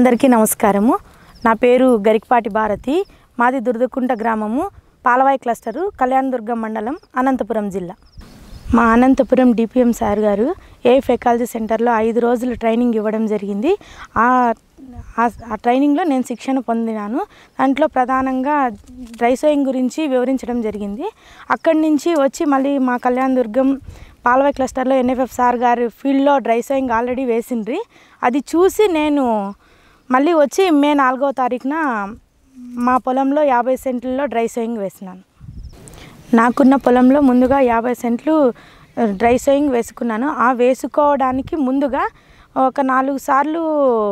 అందరికీ నమస్కారము నా పేరు గరికపాటి భారతి మాది దుర్దకుంట గ్రామము పాలవాయి క్లస్టరు కళ్యాణదుర్గం మండలం అనంతపురం జిల్లా మా అనంతపురం డిపిఎం సార్ గారు ఏ ఎకాలజీ సెంటర్లో ఐదు రోజులు ట్రైనింగ్ ఇవ్వడం జరిగింది ఆ ఆ- ఆ ట్రైనింగ్లో నేను శిక్షణ పొందినాను దాంట్లో ప్రధానంగా డ్రై సోయింగ్ గురించి వివరించడం జరిగింది అక్కడి నుంచి వచ్చి మళ్ళీ మా కళ్యాణదుర్గం పాలవాయి క్లస్టర్లో ఎన్ఎఫ్ఎఫ్ సార్ గారు ఫీల్డ్లో డ్రై సోయింగ్ ఆల్రెడీ వేసిండ్రి అది చూసి నేను మళ్ళీ వచ్చి మే నాలుగో తారీఖున మా పొలంలో యాభై సెంట్లలో డ్రై సోయింగ్ వేసినాను నాకున్న పొలంలో ముందుగా యాభై సెంట్లు ఆ, డ్రై సోయింగ్ వేసుకున్నాను ఆ వేసుకోవడానికి ముందుగా ఒక నాలుగు సార్లు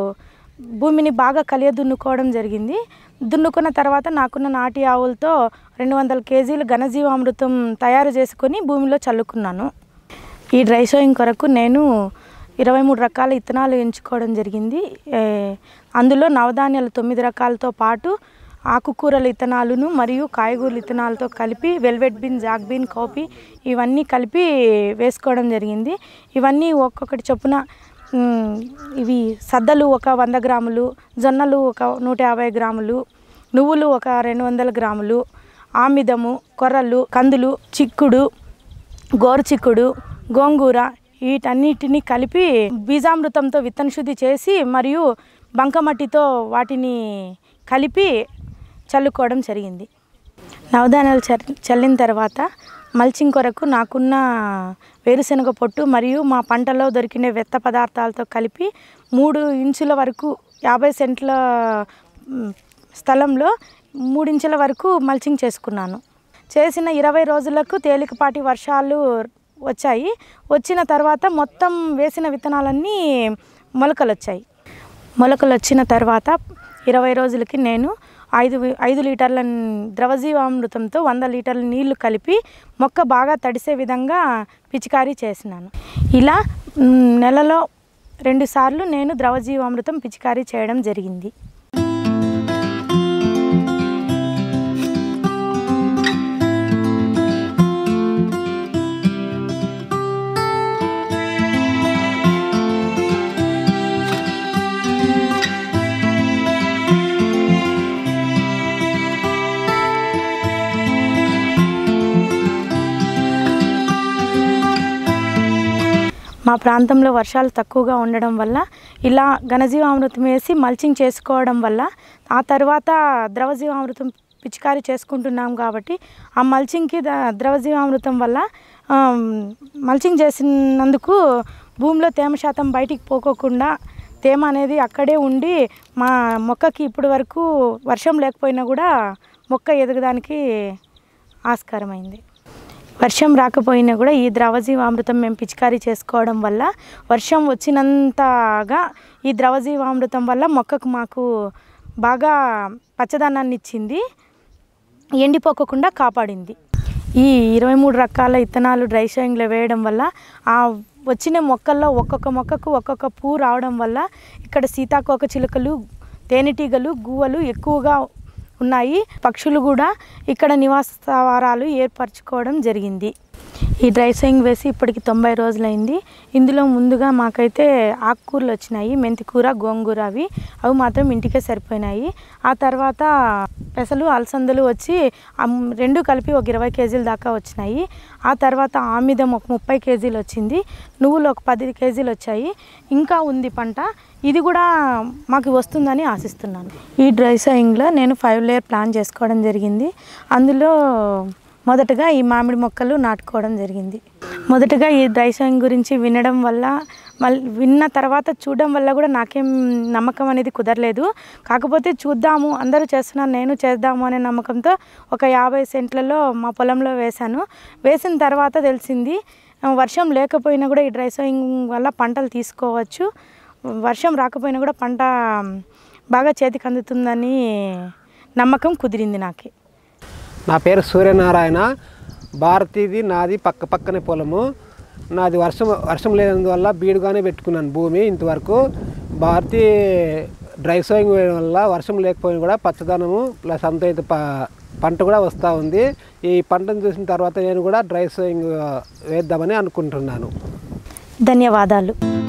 భూమిని బాగా కలియ దున్నుకోవడం జరిగింది దున్నుకున్న తర్వాత నాకున్న నాటి ఆవులతో రెండు వందల కేజీలు ఘనజీవామృతం తయారు చేసుకొని భూమిలో చల్లుకున్నాను ఈ డ్రై సోయింగ్ కొరకు నేను ఇరవై మూడు రకాల ఇత్తనాలు ఎంచుకోవడం జరిగింది ఏ, అందులో నవధాన్యాలు తొమ్మిది రకాలతో పాటు ఆకుకూరల ఇత్తనాలను మరియు కాయగూరల ఇత్తనాలతో కలిపి velvet bean jack bean coffee ఇవన్నీ కలిపి వేసుకోవడం జరిగింది ఇవన్నీ ఒక్కొక్కటి చొప్పున మ్, ఇవి సద్దలు ఒక వంద గ్రాములు జొన్నలు ఒక నూట యాభై గ్రాములు నువ్వులు ఒక రెండు వందల గ్రాములు ఆమిదము కొర్రలు కందులు చిక్కుడు గోరుచిక్కుడు గోంగూర వీటన్నిటిని కలిపి బీజామృతంతో విత్తన శుద్ధి చేసి మరియు బంకమట్టితో వాటిని కలిపి చల్లుకోవడం జరిగింది నవధాన్యాలు చల్- చల్లిన తర్వాత మల్చింగ్ కొరకు నాకున్న వేరుశనగ పొట్టు మరియు మా పంటలో దొరికిన వెత్త పదార్థాలతో కలిపి మూడు ఇంచుల వరకు యాభై సెంట్ల మ్, స్థలంలో మూడించుల వరకు మల్చింగ్ చేసుకున్నాను చేసిన ఇరవై రోజులకు తేలికపాటి వర్షాలు వచ్చాయి వచ్చిన తర్వాత మొత్తం వేసిన విత్తనాలన్నీ మొలకలు వచ్చాయి మొలకలు వచ్చిన తర్వాత ఇరవై రోజులకి నేను ఐదు వి- ఐదు లీటర్ల న్- ద్రవజీవామృతంతో వంద లీటర్ల నీళ్లు కలిపి మొక్క బాగా తడిసే విధంగా పిచికారీ చేసినాను ఇలా మ్, నెలలో రెండుసార్లు నేను ద్రవజీవామృతం పిచికారీ చేయడం జరిగింది మా ప్రాంతంలో వర్షాలు తక్కువగా ఉండడం వల్ల ఇలా ఘనజీవామృతం వేసి మల్చింగ్ చేసుకోవడం వల్ల ఆ తర్వాత ద్రవజీవామృతం పిచికారీ చేసుకుంటున్నాం కాబట్టి ఆ మల్చింగ్కి ద- ద్రవజీవామృతం వల్ల ఆమ్, మల్చింగ్ చేసినందుకు భూమిలో తేమ శాతం బయటికి పోకోకుండా తేమ అనేది అక్కడే ఉండి మా మొక్కకి ఇప్పటి వరకు వర్షం లేకపోయినా కూడా మొక్క ఎదగడానికి ఆస్కారమైంది వర్షం రాకపోయినా కూడా ఈ ద్రవజీవామృతం మేము పిచికారీ చేసుకోవడం వల్ల వర్షం వచ్చినంతగా ఈ ద్రవజీవామృతం వల్ల మొక్కకు మాకు బాగా పచ్చదనాన్ని ఇచ్చింది ఎండిపోకుండా కాపాడింది ఈ ఇరవై మూడు రకాల ఇత్తనాలు డ్రై షోయింగ్లో వేయడం వల్ల ఆ వచ్చిన మొక్కల్లో ఒక్కొక్క మొక్కకు ఒక్కొక్క పువ్వు రావడం వల్ల ఇక్కడ సీతాకోక చిలుకలు తేనెటీగలు గువ్వలు ఎక్కువగా ఉన్నాయి పక్షులు కూడా ఇక్కడ నివాస స్థావరాలు ఏర్పరచుకోవడం జరిగింది ఈ డ్రై సోయింగ్ వేసి ఇప్పటికి తొంభై రోజులైంది ఇందులో ముందుగా మాకైతే ఆకుకూరలు వచ్చినాయి మెంతికూర గోంగూర అవి అవి మాత్రం ఇంటికే సరిపోయినాయి ఆ తర్వాత పెసలు అలసందలు వచ్చి అమ్- రెండు కలిపి ఒక ఇరవై కేజీల దాకా వచ్చినాయి ఆ తర్వాత ఆమిదం ఒక ముప్పై కేజీలు వచ్చింది నువ్వులు ఒక పది కేజీలు వచ్చాయి ఇంకా ఉంది పంట ఇది కూడా మాకు వస్తుందని ఆశిస్తున్నాను ఈ డ్రై సోయింగ్లో నేను ఫైవ్ లేయర్ ప్లాన్ చేసుకోవడం జరిగింది అందులో మొదటగా ఈ మామిడి మొక్కలు నాటుకోవడం జరిగింది మొదటగా ఈ డ్రై సోయింగ్ గురించి వినడం వల్ల మళ్ళీ విన్న తర్వాత చూడడం వల్ల కూడా నాకేం నమ్మకం అనేది కుదరలేదు కాకపోతే చూద్దాము అందరూ చేస్తున్నారు నేను చేద్దాము అనే నమ్మకంతో ఒక యాభై సెంట్లలో మా పొలంలో వేశాను వేసిన తర్వాత తెలిసింది ఆ, వర్షం లేకపోయినా కూడా ఈ డ్రై సోయింగ్ వల్ల పంటలు తీసుకోవచ్చు వర్షం రాకపోయినా కూడా పంట బాగా చేతికి అందుతుందని నమ్మకం కుదిరింది నాకు నా పేరు సూర్యనారాయణ భారతీది నాది పక్క పక్కనే పొలము నాది వర్షం వర్షం లేనందువల్ల బీడుగానే పెట్టుకున్నాను భూమి ఇంతవరకు భారతీ డ్రై సోయింగ్ వేయడం వల్ల వర్షం లేకపోయినా కూడా పచ్చదనము ప్లస్ అంత ఇంత ప పంట కూడా వస్తూ ఉంది ఈ పంటను చూసిన తర్వాత నేను కూడా డ్రై సోయింగ్ వేద్దామని అనుకుంటున్నాను ధన్యవాదాలు